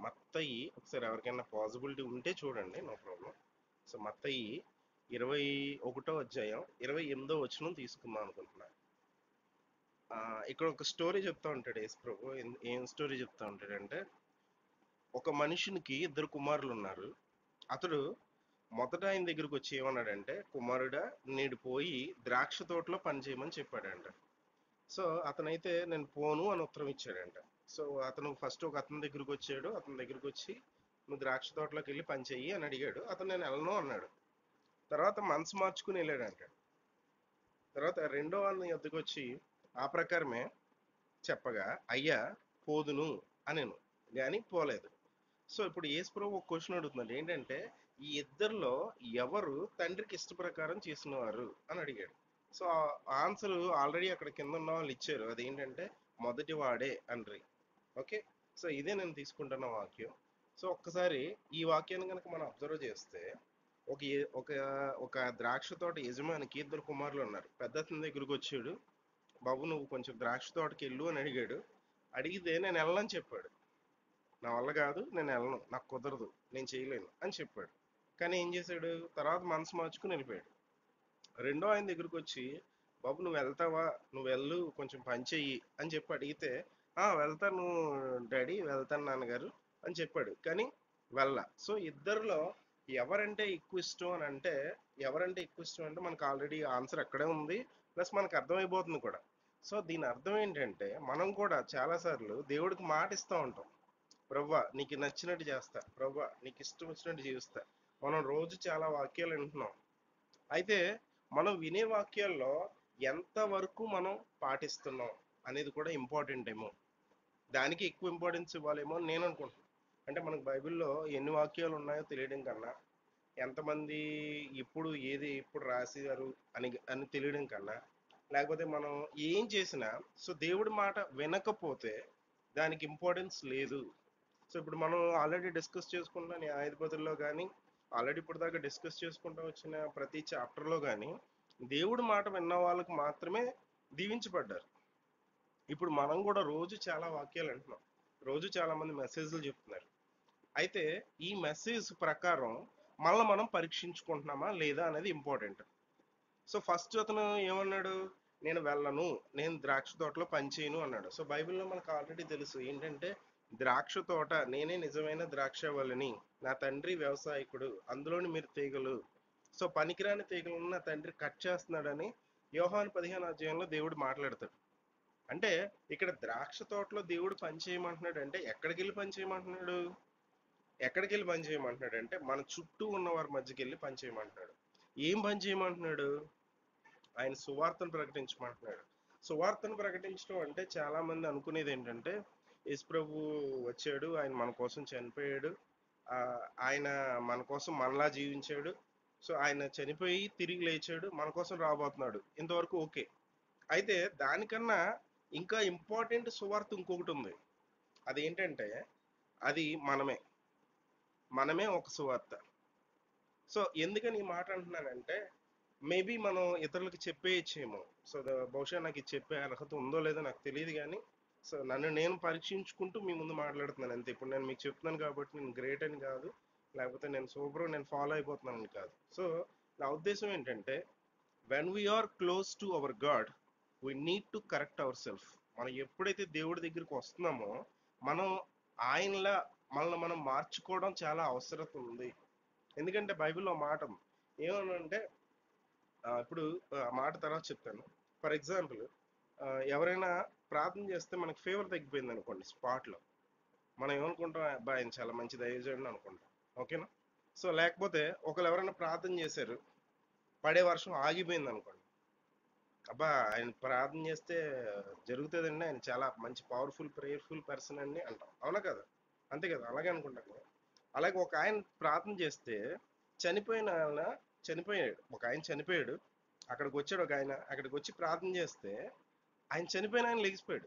మత్తయి ఒకసారి ఎవరికైనా పాసిబిలిటీ ఉంటే చూడండి నో ప్రాబ్లం సో మత్తయి ఇరవై ఒకటో అధ్యాయం ఇరవై ఎనిమిదో వచనం తీసుకుందాం అనుకుంటున్నా ఆ, ఇక్కడ ఒక స్టోరీ చెప్తా ఉంటాడు యేసు ప్రభు ఏం- ఏం స్టోరీ చెప్తా ఉంటాడంటే ఒక మనుషునికి ఇద్దరు కుమారులు ఉన్నారు అతడు మొదట ఆయన దగ్గరికి వచ్చి ఏమన్నాడంటే కుమారుడా నేడు పోయి ద్రాక్ష తోటలో పని చేయమని చెప్పాడంట సో అతనైతే నేను పోను అని ఉత్తరం ఇచ్చాడంట సో అతను ఫస్ట్ ఒక అతని దగ్గరికి వచ్చాడు అతని దగ్గరికి వచ్చి నువ్వు ద్రాక్ష తోటలోకి వెళ్ళి పని చెయ్యి అని అడిగాడు అతను నేను వెళ్ళను అన్నాడు తర్వాత మనసు మార్చుకుని వెళ్ళాడంట తర్వాత రెండో వాళ్ళని ఎద్దుకు వచ్చి ఆ ప్రకారమే చెప్పగా అయ్యా పోదును అనేను కానీ పోలేదు సో ఇప్పుడు యేసుప్రభు ఒక క్వశ్చన్ అడుగుతున్నాడు ఏంటంటే ఈ ఇద్దరిలో ఎవరు తండ్రికి ఇష్ట ప్రకారం చేసినవారు అని అడిగాడు సో ఆన్సర్ ఆల్రెడీ అక్కడ కింద ఉన్న వాళ్ళు ఇచ్చారు అదేంటంటే మొదటి వాడే అండ్రి ఓకే సో ఇదే నేను తీసుకుంటున్న వాక్యం సో ఒక్కసారి ఈ వాక్యాన్ని కనుక మనం అబ్జర్వ్ చేస్తే ఒక ఏ- ఒక ఒక ద్రాక్ష తోట యజమానికి ఇద్దరు కుమారులు ఉన్నారు పెద్ద అతని దగ్గరికి వచ్చాడు బాబు నువ్వు కొంచెం ద్రాక్ష తోటకి వెళ్ళు అని అడిగాడు అడిగితే నేను వెళ్ళనని చెప్పాడు నా వల్ల కాదు నేను వెళ్ళను నాకు కుదరదు నేను చేయలేను అని చెప్పాడు కానీ ఏం చేశాడు తర్వాత మనసు మార్చుకుని వెళ్ళిపోయాడు రెండో ఆయన దగ్గరికి వచ్చి బాబు నువ్వు వెళ్తావా నువ్వు వెళ్ళు కొంచెం పని చెయ్యి అని చెప్పి అడిగితే ఆ వెళ్తాను డాడీ వెళ్తాను నాన్నగారు అని చెప్పాడు కానీ వెళ్ళ సో ఇద్దరిలో ఎవరంటే ఎక్కువ ఇష్టం అని అంటే ఎవరంటే ఎక్కువ ఇష్టం అంటే మనకు ఆల్రెడీ ఆన్సర్ అక్కడే ఉంది ప్లస్ మనకు అర్థమైపోతుంది కూడా సో దీని అర్థం ఏంటంటే మనం కూడా చాలాసార్లు దేవుడికి మాట ఇస్తూ ఉంటాం ప్రవ్వా నీకు నచ్చినట్టు చేస్తా ప్రవ్వా నీకు ఇష్టం వచ్చినట్టు జీవిస్తా మనం రోజు చాలా వాక్యాలు వింటున్నాం అయితే మనం వినే వాక్యాల్లో ఎంత వరకు మనం పాటిస్తున్నాం అనేది కూడా ఇంపార్టెంట్ ఏమో దానికి ఎక్కువ ఇంపార్టెన్స్ ఇవ్వాలేమో అని నేను అనుకుంటున్నాను అంటే మనకు బైబిల్లో ఎన్ని వాక్యాలు ఉన్నాయో తెలియడం కన్నా ఎంతమంది ఇప్పుడు ఏది ఎప్పుడు రాశారు అని అని తెలియడం కన్నా లేకపోతే మనం ఏం చేసినా సో దేవుడి మాట వినకపోతే దానికి ఇంపార్టెన్స్ లేదు సో ఇప్పుడు మనం ఆల్రెడీ డిస్కస్ చేసుకున్న న్యాయాధిపతుల్లో కానీ ఆల్రెడీ ఇప్పుడు దాకా డిస్కస్ చేసుకుంటూ వచ్చిన ప్రతి చాప్టర్లో కానీ దేవుడి మాట విన్న వాళ్ళకి మాత్రమే దీవించబడ్డారు ఇప్పుడు మనం కూడా రోజు చాలా వాక్యాలు అంటున్నాం రోజు చాలా మంది మెసేజ్లు చెప్తున్నారు అయితే ఈ మెసేజ్ ప్రకారం మనల్ని మనం పరీక్షించుకుంటున్నామా లేదా అనేది ఇంపార్టెంట్ సో ఫస్ట్ అతను ఏమన్నాడు నేను వెళ్ళను నేను ద్రాక్ష తోటలో పనిచేయను అన్నాడు సో బైబిల్లో మనకు ఆల్రెడీ తెలుసు ఏంటంటే ద్రాక్ష తోట నేనే నిజమైన ద్రాక్ష వల్లని నా తండ్రి వ్యవసాయకుడు అందులోని మీరు తీగలు సో పనికిరాని తీగలను నా తండ్రి కట్ చేస్తున్నాడని యోహాను పదిహేను అధ్యాయంలో దేవుడు మాట్లాడతాడు అంటే ఇక్కడ ద్రాక్ష తోటలో దేవుడు పని చేయమంటున్నాడు అంటే ఎక్కడికి వెళ్ళి పని చేయమంటున్నాడు ఎక్కడికి వెళ్ళి పని చేయమంటున్నాడు అంటే మన చుట్టూ ఉన్న వారి మధ్యకి వెళ్ళి పని చేయమంటున్నాడు ఏం పని చేయమంటున్నాడు ఆయన సువార్తను ప్రకటించమంటున్నాడు సువార్తను ప్రకటించడం అంటే చాలా మంది అనుకునేది ఏంటంటే యేసు ప్రభు వచ్చాడు ఆయన మన కోసం చనిపోయాడు ఆ, ఆయన మన కోసం మనలా జీవించాడు సో ఆయన చనిపోయి తిరిగి లేచాడు మన కోసం రాబోతున్నాడు ఇంతవరకు ఓకే అయితే దానికన్నా ఇంకా ఇంపార్టెంట్ సువార్త ఇంకొకటి ఉంది అదేంటంటే అది మనమే మనమే ఒక సువార్త సో ఎందుకని ఈ మాట అంటున్నానంటే మేబీ మనం ఇతరులకు చెప్పేయచ్చేమో సో ద- బహుశా నాకు ఇది చెప్పే అర్హత ఉందో లేదో నాకు తెలియదు కానీ సో నన్ను నేను పరీక్షించుకుంటూ మీ ముందు మాట్లాడుతున్నాను అంతే ఇప్పుడు నేను మీకు చెప్తున్నాను కాబట్టి నేను గ్రేట్ అని కాదు లేకపోతే నేను సూపర్ నేను ఫాలో అయిపోతున్నాను కాదు సో నా ఉద్దేశం ఏంటంటే when we are close to our God we need to correct our self మనం ఎప్పుడైతే దేవుడి దగ్గరికి వస్తున్నామో మనం ఆయనలా మనల్ని మనం మార్చుకోవడం చాలా అవసరం ఉంది ఎందుకంటే బైబిల్లో మాట ఉంది ఏమనంటే ఆ, ఇప్పుడు ఆ మాట తర్వాత చెప్తాను ఫర్ ఎగ్జాంపుల్ ఎవరైనా ప్రార్థన చేస్తే మనకి ఫేవర్ తగ్గిపోయింది అనుకోండి స్పాట్లో మనం ఏమనుకుంటాం అబ్బాయి ఆయన చాలా మంచి దయచేయండి అనుకుంటాం ఓకేనా సో లేకపోతే ఒకరు ఎవరైనా ప్రార్థన చేశారు పడే వర్షం ఆగిపోయింది అనుకోండి అబ్బా ఆయన ప్రార్థన చేస్తే జరుగుతుందండి ఆయన చాలా మంచి పవర్ఫుల్ ప్రేయర్ఫుల్ పర్సన్ అండి అంటాం అవునా కదా అంతే కదా అలాగే అనుకుంటాం కదా అలాగే ఒక ఆయన ప్రార్థన చేస్తే చనిపోయిన ఆయన చనిపోయాడు ఒక ఆయన చనిపోయాడు అక్కడికి వచ్చాడు ఒక ఆయన అక్కడికి వచ్చి ప్రార్థన చేస్తే ఆయన చనిపోయిన ఆయన లెగిసిపోయాడు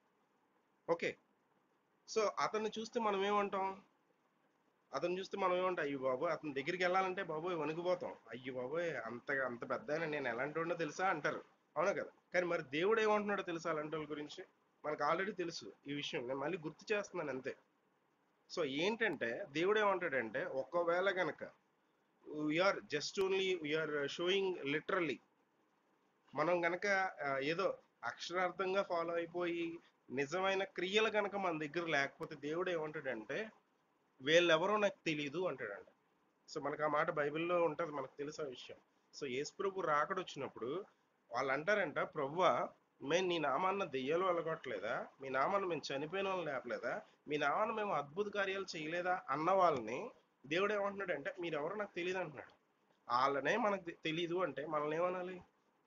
ఓకే సో అతన్ని చూస్తే మనం ఏమంటాం అతను చూస్తే మనం ఏమంటాం అయ్యో బాబోయ్ అతని దగ్గరికి వెళ్ళాలంటే బాబోయ్ వణికిపోతాం అయ్యో బాబోయ్ అంత అంత పెద్ద ఆయన నేను ఎలాంటి వాడినో తెలుసా అంటారు అవునా కదా కానీ మరి దేవుడు ఏమంటున్నాడో తెలుసా అలాంటి వాళ్ళ గురించి మనకు ఆల్రెడీ తెలుసు ఈ విషయం నేను మళ్ళీ గుర్తు చేస్తున్నాను అంతే సో ఏంటంటే దేవుడు ఏమంటాడంటే ఒకవేళ గనక we are just only we are showing literally మనం గనక ఆ, ఏదో అక్షరార్థంగా ఫాలో అయిపోయి నిజమైన క్రియలు గనక మన దగ్గర లేకపోతే దేవుడు ఏమంటాడంటే వీళ్ళెవరో నాకు తెలియదు అంటాడంట సో మనకు ఆ మాట బైబిల్లో ఉంటుంది మనకు తెలుసు ఆ విషయం సో యేసుప్రభు రాకడ వచ్చినప్పుడు వాళ్ళు అంటారంట ప్రభువా మేము నీ నామాన్న దెయ్యాలు వెళ్ళగొట్టలేదా మీ నామాన్ని మేము చనిపోయిన వాళ్ళని లేపలేదా మీ నామాన్ని మేము అద్భుత కార్యాలు చేయలేదా అన్న వాళ్ళని దేవుడు ఏమంటున్నాడంటే మీరెవరో నాకు తెలియదు అంటున్నాడు వాళ్ళనే మనకు తె- తెలీదు అంటే మనల్ని ఏమనాలి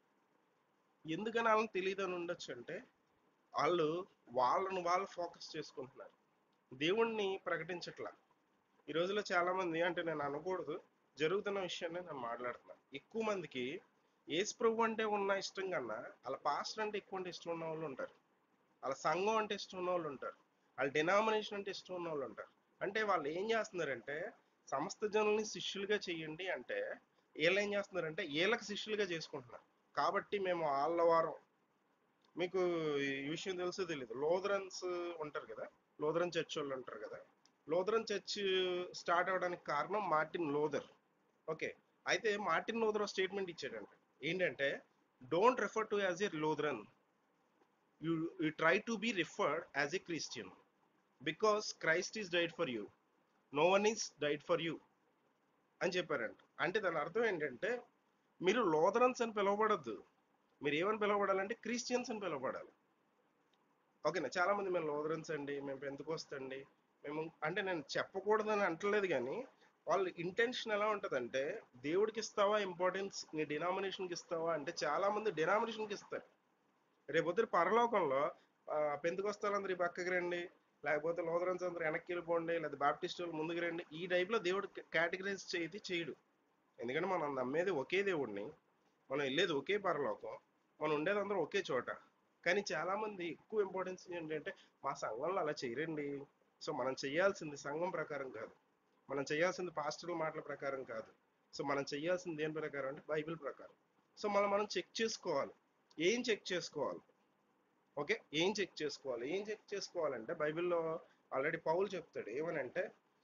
ఎందుకని వాళ్ళని తెలియదు అని ఉండొచ్చు అంటే వాళ్ళు వాళ్ళను వాళ్ళు ఫోకస్ చేసుకుంటున్నారు దేవుణ్ణి ప్రకటించట్లా ఈ రోజుల్లో చాలా మంది అంటే నేను అనకూడదు జరుగుతున్న విషయాన్ని నేను మాట్లాడుతున్నాను ఎక్కువ మందికి యేసు ప్రభు అంటే ఉన్న ఇష్టం కన్నా వాళ్ళ పాస్టర్ అంటే ఎక్కువ అంటే ఇష్టం ఉన్న వాళ్ళు ఉంటారు వాళ్ళ సంఘం అంటే ఇష్టం ఉన్న వాళ్ళు ఉంటారు వాళ్ళ డినామినేషన్ అంటే ఇష్టం ఉన్న వాళ్ళు ఉంటారు అంటే వాళ్ళు ఏం చేస్తున్నారంటే సమస్త జనుల్ని శిష్యులుగా చేయండి అంటే వీళ్ళు ఏం చేస్తున్నారంటే వీళ్ళకి శిష్యులుగా చేసుకుంటున్నారు కాబట్టి మేము వాళ్ళ వారం మీకు ఈ విషయం తెలుసో తెలియదు లోదరన్స్ ఉంటారు కదా లోదరన్ చర్చ్ వాళ్ళు ఉంటారు కదా లోదరన్ చర్చ్ స్టార్ట్ అవడానికి కారణం మార్టిన్ లోదర్ ఓకే అయితే మార్టిన్ లోదర్ స్టేట్మెంట్ ఇచ్చాడంట ఏంటంటే don't refer to as a Lutheran you you try to be referred as a Christian because Christ is died for you no one is died for you అని చెప్పారంట అంటే దాని అర్థం ఏంటంటే మీరు లోదరన్స్ అని పిలువబడద్దు మీరు ఏమని పిలువబడాలంటే క్రిస్టియన్స్ అని పిలువబడాలి ఓకేనా చాలా మంది మేము లోదరన్స్ అండి మేము పెందుకొస్తండి మేము అంటే నేను చెప్పకూడదని అంటలేదు కానీ వాళ్ళ ఇంటెన్షన్ ఎలా ఉంటుందంటే దేవుడికి ఇస్తావా ఇంపార్టెన్స్ నీ డినామినేషన్కి ఇస్తావా అంటే చాలా మంది డినామినేషన్కి ఇస్తారు రేపొద్దు పరలోకంలో పెందుకొస్తారందరూ ఈ పక్కకి రండి లేకపోతే లోదరన్స్ అందరూ వెనక్కి వెళ్ళిపోండి లేదా బాప్టిస్ట్ వాళ్ళు ముందుకు రండి ఈ టైప్లో దేవుడు కేటగరైజ్ చేయది చేయడు ఎందుకంటే మనం నమ్మేది ఒకే దేవుడిని మనం వెళ్ళేది ఒకే పరలోకం మనం ఉండేది అందరం ఒకే చోట కానీ చాలా మంది ఎక్కువ ఇంపార్టెన్స్ ఏంటంటే మా సంఘంలో అలా చేయరండి సో మనం చేయాల్సింది సంఘం ప్రకారం కాదు మనం చేయాల్సింది పాస్టర్ల మాటల ప్రకారం కాదు సో మనం చేయాల్సింది దేని ప్రకారం అంటే బైబిల్ ప్రకారం సో మనం మనం చెక్ చేసుకోవాలి ఏం చెక్ చేసుకోవాలి ఓకే ఏం చెక్ చేసుకోవాలి ఏం చెక్ చేసుకోవాలంటే బైబిల్లో ఆల్రెడీ పౌలు చెప్తాడు ఏమనంటే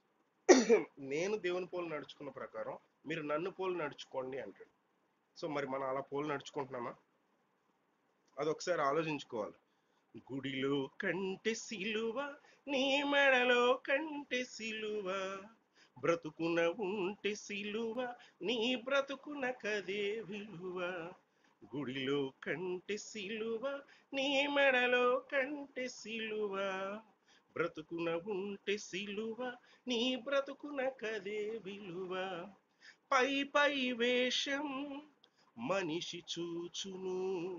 నేను దేవుని పోలు నడుచుకున్న ప్రకారం మీరు నన్ను పోలు నడుచుకోండి అంటాడు సో మరి మనం అలా పోలు నడుచుకుంటున్నామా అది ఒకసారి ఆలోచించుకోవాలి గుడిలో కంటే సిలువ నీ మెడలో కంటే సిలువ బ్రతుకున ఉంటే సిలువ నీ బ్రతుకున కదే విలువ గుడిలో కంటే సిలువ నీ మెడలో కంటే సిలువ బ్రతుకున ఉంటే సిలువ నీ బ్రతుకున కదే విలువ పై పై వేషం మనిషి చూచును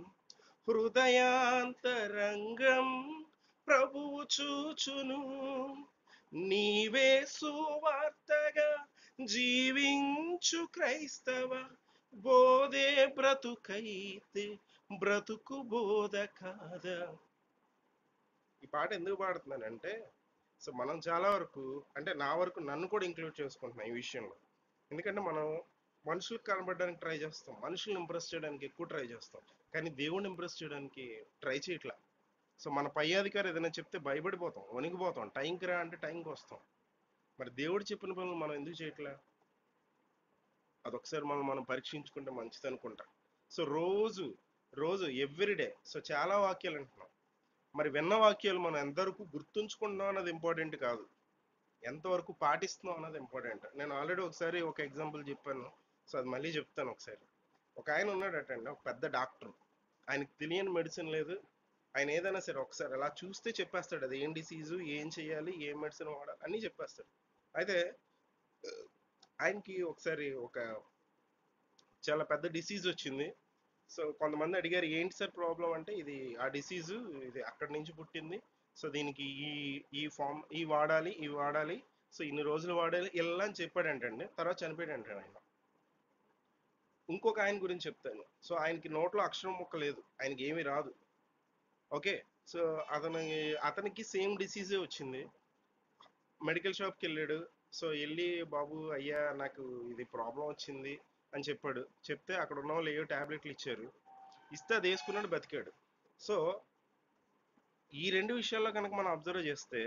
హృదయాంతరంగం ప్రభువు చూచును నీవే సువార్తగా జీవించు క్రైస్తవ బోధే బ్రతుకైతే బ్రతుకు బోధ కాదా ఈ పాట ఎందుకు పాడుతున్నానంటే సో మనం చాలా వరకు అంటే నా వరకు నన్ను కూడా ఇంక్లూడ్ చేసుకుంటున్నాం ఈ విషయంలో ఎందుకంటే మనం మనుషులకు కనబడడానికి ట్రై చేస్తాం మనుషుల్ని ఇంప్రెస్ చేయడానికి ఎక్కువ ట్రై చేస్తాం కానీ దేవుడిని ఇంప్రెస్ చేయడానికి ట్రై చేయట్లా సో మన పై అధికారి ఏదైనా చెప్తే భయపడిపోతాం వణికిపోతాం టైంకి రా అంటే టైంకి వస్తాం మరి దేవుడు చెప్పిన పనులు మనం ఎందుకు చేయట్లా అదొకసారి మనం మనం పరీక్షించుకుంటే మంచిది అనుకుంటా సో రోజు రోజు ఎవ్రీడే సో చాలా వాక్యాలు అంటున్నాం మరి విన్న వాక్యాలు మనం ఎంతవరకు గుర్తుంచుకుంటున్నాం అన్నది ఇంపార్టెంట్ కాదు ఎంతవరకు పాటిస్తున్నాం అన్నది ఇంపార్టెంట్ నేను ఆల్రెడీ ఒకసారి ఒక ఎగ్జాంపుల్ చెప్పాను సో అది మళ్ళీ చెప్తాను ఒకసారి ఒక ఆయన ఉన్నాడటండి ఒక పెద్ద డాక్టర్ ఆయనకు తెలియని మెడిసిన్ లేదు ఆయన ఏదైనా సరే ఒకసారి అలా చూస్తే చెప్పేస్తాడు అది ఏం డిసీజు ఏం చేయాలి ఏం మెడిసిన్ వాడాలి అన్నీ చెప్పేస్తాడు అయితే ఆయనకి ఒకసారి ఒక చాలా పెద్ద డిసీజ్ వచ్చింది సో కొంతమంది అడిగారు ఏంటి సార్ ప్రాబ్లం అంటే ఇది ఆ డిసీజ్ ఇది అక్కడి నుంచి పుట్టింది సో దీనికి ఈ ఈ ఫామ్ ఈ వాడాలి ఈ వాడాలి సో ఇన్ని రోజులు వాడాలి ఇలా అని చెప్పాడంటండి తర్వాత చనిపోయాడంట ఆయన ఇంకొక ఆయన గురించి చెప్తాను సో ఆయనకి నోట్లో అక్షరం ముక్క లేదు ఆయనకి ఏమీ రాదు ఓకే సో అతని అతనికి సేమ్ డిసీజే వచ్చింది మెడికల్ షాప్కి వెళ్ళాడు సో వెళ్ళి బాబు అయ్యా నాకు ఇది ప్రాబ్లం వచ్చింది అని చెప్పాడు చెప్తే అక్కడ ఉన్న వాళ్ళు ఏవో ట్యాబ్లెట్లు ఇచ్చారు ఇస్తే అది వేసుకున్నాడు బతికాడు సో ఈ రెండు విషయాల్లో కనుక మనం అబ్జర్వ్ చేస్తే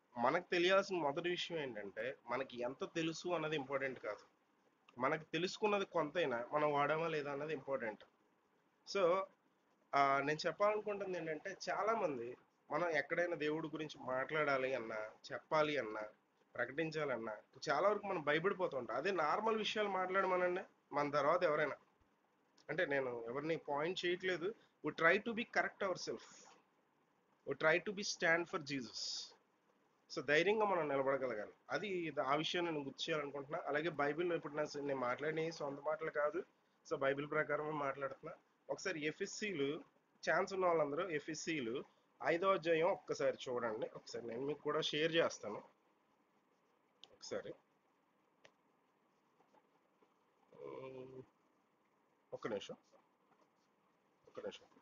మనకు తెలియాల్సిన మొదటి విషయం ఏంటంటే మనకి ఎంత తెలుసు అన్నది ఇంపార్టెంట్ కాదు మనకు తెలుసుకున్నది కొంతైనా మనం వాడామా లేదా అన్నది ఇంపార్టెంట్ సో ఆ, నేను చెప్పాలనుకుంటుంది ఏంటంటే చాలా మంది మనం ఎక్కడైనా దేవుడి గురించి మాట్లాడాలి అన్నా చెప్పాలి అన్నా ప్రకటించాలన్నా చాలా వరకు మనం భయపడిపోతుంటాం అదే నార్మల్ విషయాలు మాట్లాడమనండి మన తర్వాత ఎవరైనా అంటే నేను ఎవరిని పాయింట్ చేయట్లేదు we try to be correct our self we try to be stand for Jesus so ధైర్యంగా మనం నిలబడగలగాలి అది ఇది- ఆ విషయం నేను గుర్తు చేయాలనుకుంటున్నా అలాగే బైబిల్ ఇప్పుడు నా నేను మాట్లాడిన సొంత మాటలు కాదు సో బైబిల్ ప్రకారం మాట్లాడుతున్నా ఒకసారి ఎఫ్ఎస్సీలు ఛాన్స్ ఉన్న వాళ్ళందరూ ఎఫ్ఎస్సీలు ఐదో అధ్యాయం ఒక్కసారి చూడండి ఒకసారి నేను మీకు కూడా షేర్ చేస్తాను ఒకసారి ఉమ్, ఒక్క నిమిషం ఒక్క నిమిషం